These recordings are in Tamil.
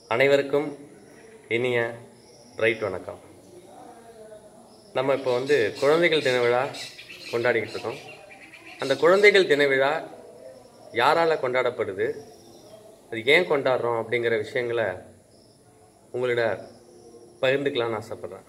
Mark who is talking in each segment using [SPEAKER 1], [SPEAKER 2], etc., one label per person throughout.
[SPEAKER 1] அனைவருக்கும் இனிய ரைட் வணக்கம் நம்ம இப்போ வந்து குழந்தைகள் தின விழா கொண்டாடிக்கிட்டு இருக்கோம் அந்த குழந்தைகள் தின விழா யாரால் கொண்டாடப்படுது அது ஏன் கொண்டாடுறோம் அப்படிங்கிற விஷயங்களை உங்களிட பகிர்ந்துக்கலாம்னு ஆசைப்பட்றேன்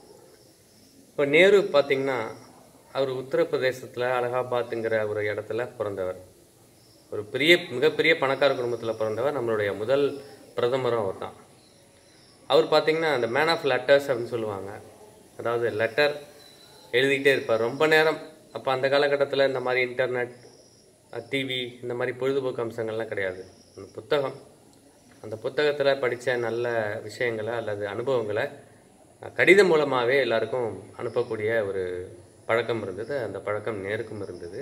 [SPEAKER 1] இப்போ நேரு பார்த்தீங்கன்னா அவர் உத்தரப்பிரதேசத்தில் அலகாபாத்துங்கிற ஒரு இடத்துல பிறந்தவர் ஒரு பெரிய மிகப்பெரிய பணக்கார குடும்பத்தில் பிறந்தவர் நம்மளுடைய முதல் பிரதமரும் அவர் தான் அவர் பார்த்தீங்கன்னா அந்த மேன் ஆஃப் லெட்டர்ஸ் அப்படின்னு சொல்லுவாங்க அதாவது லெட்டர் எழுதிக்கிட்டே இருப்பார் ரொம்ப நேரம் அப்போ அந்த காலகட்டத்தில் இந்த மாதிரி இன்டர்நெட் டிவி இந்த மாதிரி பொழுதுபோக்கு அம்சங்கள்லாம் கிடையாது அந்த புத்தகம் அந்த புத்தகத்தில் படித்த நல்ல விஷயங்களை அல்லது அனுபவங்களை அஹ், கடிதம் மூலமாகவே எல்லாருக்கும் அனுப்பக்கூடிய ஒரு பழக்கம் இருந்தது அந்த பழக்கம் நேருக்கும் இருந்தது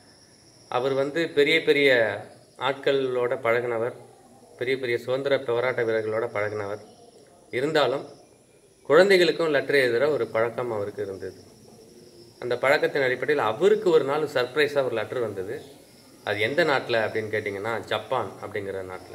[SPEAKER 1] அவர் வந்து பெரிய பெரிய ஆட்களோட பழகினவர் பெரிய பெரிய சுதந்திர போராட்ட வீரர்களோட பழகினவர் இருந்தாலும் குழந்தைகளுக்கும் லெட்டர் எழுதுகிற ஒரு பழக்கம் அவருக்கு இருந்தது அந்த பழக்கத்தின் அடிப்படையில் அவருக்கு ஒரு நாள் சர்ப்ரைஸாக ஒரு லெட்டர் வந்தது அது எந்த நாட்டில் அப்படின்னு கேட்டிங்கன்னா ஜப்பான் அப்படிங்கிற நாட்டில்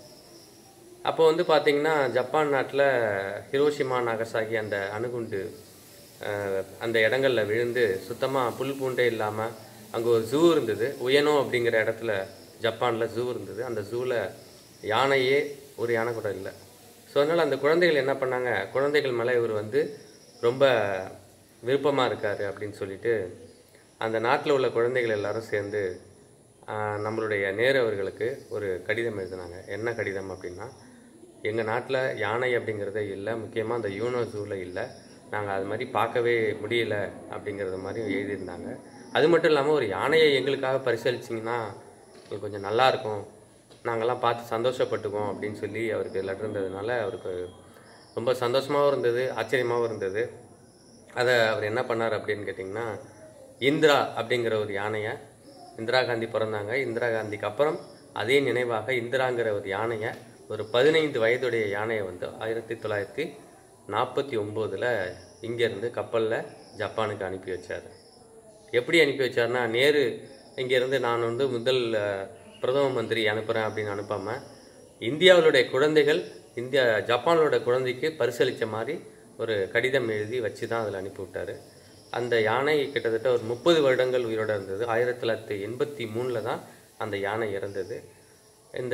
[SPEAKER 1] அப்போ வந்து பார்த்தீங்கன்னா ஜப்பான் நாட்டில் ஹிரோஷிமா நாகசாகி அந்த அணுகுண்டு அஹ், அந்த இடங்கள்ல விழுந்து சுத்தமாக புல் பூண்டே இல்லாமல் அங்கே ஒரு ஜூ இருந்தது உயனோ அப்படிங்கிற இடத்துல ஜப்பானில் ஜூ இருந்தது அந்த ஜூவில் யானையே ஒரு யானை கூட இல்லை ஸோ அதனால் அந்த குழந்தைகள் என்ன பண்ணாங்க குழந்தைகள் மேலே இவர் வந்து ரொம்ப விருப்பமாக இருக்கார் அப்படின்னு சொல்லிட்டு அந்த நாட்டில் உள்ள குழந்தைகள் எல்லாரும் சேர்ந்து ஆஹ், நம்மளுடைய நேரு அவர்களுக்கு ஒரு கடிதம் எழுதினாங்க என்ன கடிதம் அப்படின்னா எங்கள் நாட்டில் யானை அப்படிங்கிறதே இல்லை முக்கியமாக அந்த யூனோ ஜூவில் இல்லை நாங்கள் அது மாதிரி பார்க்கவே முடியல அப்படிங்கிறது மாதிரி எழுதியிருந்தாங்க அது மட்டும் இல்லாமல் ஒரு யானையை எங்களுக்காக பரிசீலிச்சிங்கன்னா இது கொஞ்சம் நல்லா இருக்கும் நாங்கள்லாம் பார்த்து சந்தோஷப்பட்டுக்குவோம் அப்படின்னு சொல்லி அவருக்கு லெட்டர் இருந்ததுனால அவருக்கு ரொம்ப சந்தோஷமாகவும் இருந்தது ஆச்சரியமாகவும் இருந்தது அதை அவர் என்ன பண்ணார் அப்படின்னு கேட்டிங்கன்னா இந்திரா அப்படிங்கிற ஒரு யானையை இந்திரா காந்தி பிறந்தாங்க இந்திரா காந்திக்கு அப்புறம் அதே நினைவாக இந்திராங்கிற ஒரு யானையை ஒரு பதினைந்து வயதுடைய யானையை வந்து ஆயிரத்தி தொள்ளாயிரத்தி நாற்பத்தி ஒம்போதில் இங்கேருந்து கப்பலில் ஜப்பானுக்கு அனுப்பி வச்சார் எப்படி அனுப்பி வச்சார்னா நேரு இங்கேருந்து நான் வந்து முதல் அஹ், பிரதம மந்திரி அனுப்புகிறேன் அப்படின்னு அனுப்பாமல் இந்தியாவுடைய குழந்தைகள் இந்தியா ஜப்பானோட குழந்தைக்கு பரிசளித்த மாதிரி ஒரு கடிதம் எழுதி வச்சு தான் அதில் அனுப்பி விட்டாரு அந்த யானை கிட்டத்தட்ட ஒரு முப்பது வருடங்கள் உயிரோட இருந்தது ஆயிரத்தி தொள்ளாயிரத்தி எண்பத்தி மூணில் தான் அந்த யானை இறந்தது இந்த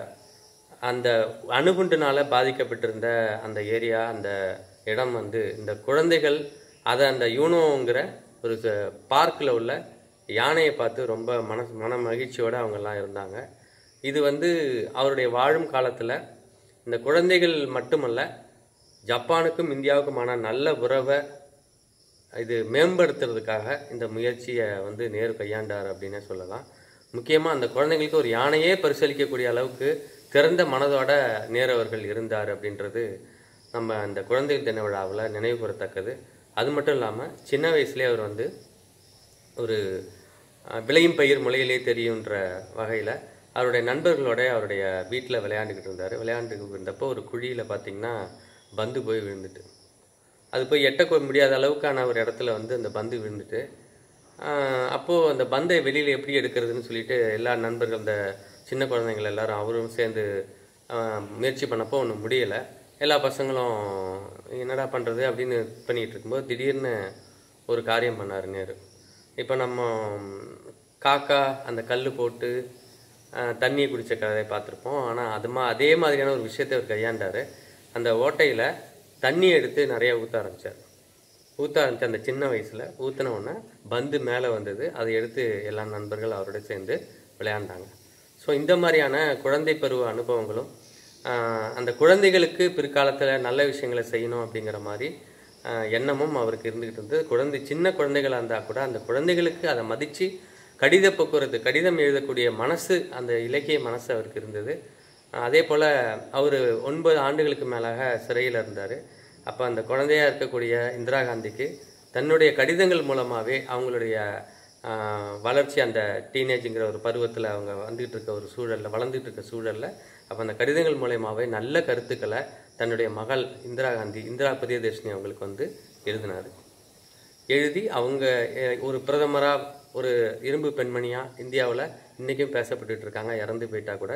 [SPEAKER 1] அந்த அணுகுண்டுனால பாதிக்கப்பட்டிருந்த அந்த ஏரியா அந்த இடம் வந்து இந்த குழந்தைகள் அதை அந்த யூனோங்கிற ஒரு பார்க்கில் உள்ள யானையை பார்த்து ரொம்ப மன மன மகிழ்ச்சியோடு அவங்கெல்லாம் இருந்தாங்க இது வந்து அவருடைய வாழும் காலத்தில் இந்த குழந்தைகள் மட்டுமல்ல ஜப்பானுக்கும் இந்தியாவுக்குமான நல்ல உறவை இது மேம்படுத்துறதுக்காக இந்த முயற்சியை வந்து நேரு கையாண்டார் அப்படின்னே சொல்லலாம் முக்கியமாக அந்த குழந்தைங்களுக்கு ஒரு யானையே பரிசீலிக்கக்கூடிய அளவுக்கு திறந்த மனதோட நேரு அவர்கள் இருந்தார் அப்படின்றது நம்ம அந்த குழந்தைகள் தின விழாவில் நினைவு கூறத்தக்கது அது மட்டும் இல்லாமல் சின்ன வயசுலேயே அவர் வந்து ஒரு அஹ், விளையும் பயிர் மொழியிலே தெரியுன்ற வகையில் அவருடைய நண்பர்களோட அவருடைய வீட்டில் விளையாண்டுக்கிட்டு இருந்தார் விளையாண்டுக்கிட்டு இருந்தப்போ ஒரு குழியில் பார்த்தீங்கன்னா பந்து போய் விழுந்துட்டு அது போய் எட்ட கொ- முடியாத அளவுக்கான ஒரு இடத்துல வந்து அந்த பந்து விழுந்துட்டு ஆஹ் அப்போது அந்த பந்தை வெளியில் எப்படி எடுக்கிறதுன்னு சொல்லிட்டு எல்லா நண்பர்கள் அந்த சின்ன குழந்தைங்கள் எல்லாரும் அவரும் சேர்ந்து ஆஹ் முயற்சி பண்ணப்போ ஒன்றும் முடியலை எல்லா பசங்களும் என்னடா பண்ணுறது அப்படின்னு பண்ணிகிட்டு இருக்கும்போது திடீர்னு ஒரு காரியம் பண்ணார் நேரு இப்போ நம்ம காக்கா அந்த கல் போட்டு ஆஹ் தண்ணியை குடித்த கதையை பார்த்துருப்போம் ஆனால் அது மா அதே மாதிரியான ஒரு விஷயத்தை அவர் கையாண்டார் அந்த ஓட்டையில் தண்ணி எடுத்து நிறைய ஊற்ற ஆரம்பித்தார் ஊற்ற ஆரம்பிச்ச அந்த சின்ன வயசில் ஊற்றின உடனே பந்து மேலே வந்தது அதை எடுத்து எல்லா நண்பர்கள் அவரோட சேர்ந்து விளையாண்டாங்க ஸோ இந்த மாதிரியான குழந்தை பருவ அனுபவங்களும் ஆஹ், அந்த குழந்தைகளுக்கு பிற்காலத்தில் நல்ல விஷயங்களை செய்யணும் அப்படிங்கிற மாதிரி ஆஹ், எண்ணமும் அவருக்கு இருந்துகிட்டு இருந்தது குழந்தை சின்ன குழந்தைகளாக இருந்தால் கூட அந்த குழந்தைகளுக்கு அதை மதித்து கடித போக்குவரத்து கடிதம் எழுதக்கூடிய மனசு அந்த இலக்கிய மனசு அவருக்கு இருந்தது ஆஹ், அதே போல் அவர் ஒன்பது ஆண்டுகளுக்கு மேலாக சிறையில் இருந்தார் அப்போ அந்த குழந்தையா இருக்கக்கூடிய இந்திரா காந்திக்கு தன்னுடைய கடிதங்கள் மூலமாகவே அவங்களுடைய ஆஹ், வளர்ச்சி அந்த டீனேஜுங்கிற ஒரு பருவத்தில் அவங்க வந்துகிட்டு இருக்க ஒரு சூழலில் வளர்ந்துட்டு இருக்க சூழலில் அப்போ அந்த கடிதங்கள் மூலயமாவே நல்ல கருத்துக்களை தன்னுடைய மகள் இந்திரா காந்தி இந்திரா பிரியதர்ஷினி அவங்களுக்கு வந்து எழுதினார் எழுதி அவங்க அஹ், ஒரு பிரதமராக ஒரு இரும்பு பெண்மணியாக இந்தியாவில் இன்றைக்கும் பேசப்பட்டுட்டு இருக்காங்க இறந்து போயிட்டா கூட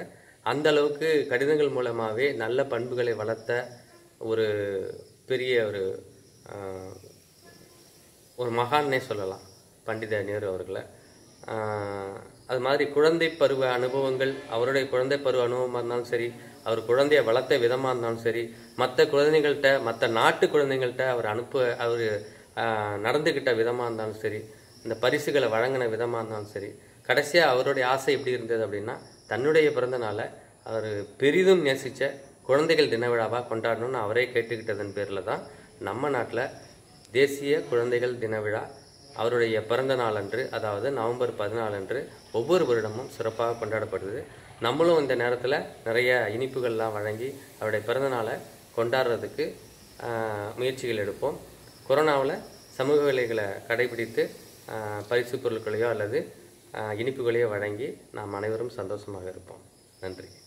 [SPEAKER 1] அந்த அளவுக்கு கடிதங்கள் மூலமாகவே நல்ல பண்புகளை வளர்த்த ஒரு பெரிய ஒரு ஆஹ், ஒரு மகான்னே சொல்லலாம் பண்டித நேரு அவர்களை ஆஹ், அது மாதிரி குழந்தை பருவ அனுபவங்கள் அவருடைய குழந்தை பருவ அனுபவமாக இருந்தாலும் சரி அவர் குழந்தைய வளர்த்த விதமாக இருந்தாலும் சரி மற்ற குழந்தைகள்கிட்ட மற்ற நாட்டு குழந்தைகள்கிட்ட அவர் அனுப்ப அவர் நடந்துக்கிட்ட விதமாக இருந்தாலும் சரி இந்த பரிசுகளை வழங்கின விதமாக இருந்தாலும் சரி கடைசியாக அவருடைய ஆசை எப்படி இருந்தது அப்படின்னா தன்னுடைய பிறந்த நாளை அவர் பெரிதும் நேசித்த குழந்தைகள் தின விழாவாக கொண்டாடணும்னு அவரே கேட்டுக்கிட்டதன் பேரில் தான் நம்ம நாட்டில் தேசிய குழந்தைகள் தின விழா அவருடைய பிறந்த நாள் அன்று அதாவது நவம்பர் பதினாலு அன்று ஒவ்வொரு வருடமும் சிறப்பாக கொண்டாடப்படுது நம்மளும் இந்த நேரத்தில் நிறைய இனிப்புகள்லாம் வழங்கி அவருடைய பிறந்த நாளை கொண்டாடுறதுக்கு ஆஹ், முயற்சிகள் எடுப்போம் கொரோனாவில் சமூக விலைகளை கடைபிடித்து ஆஹ், பரிசு பொருட்களையோ அல்லது ஆஹ், இனிப்புகளையோ வழங்கி நாம் அனைவரும் சந்தோஷமாக இருப்போம் நன்றி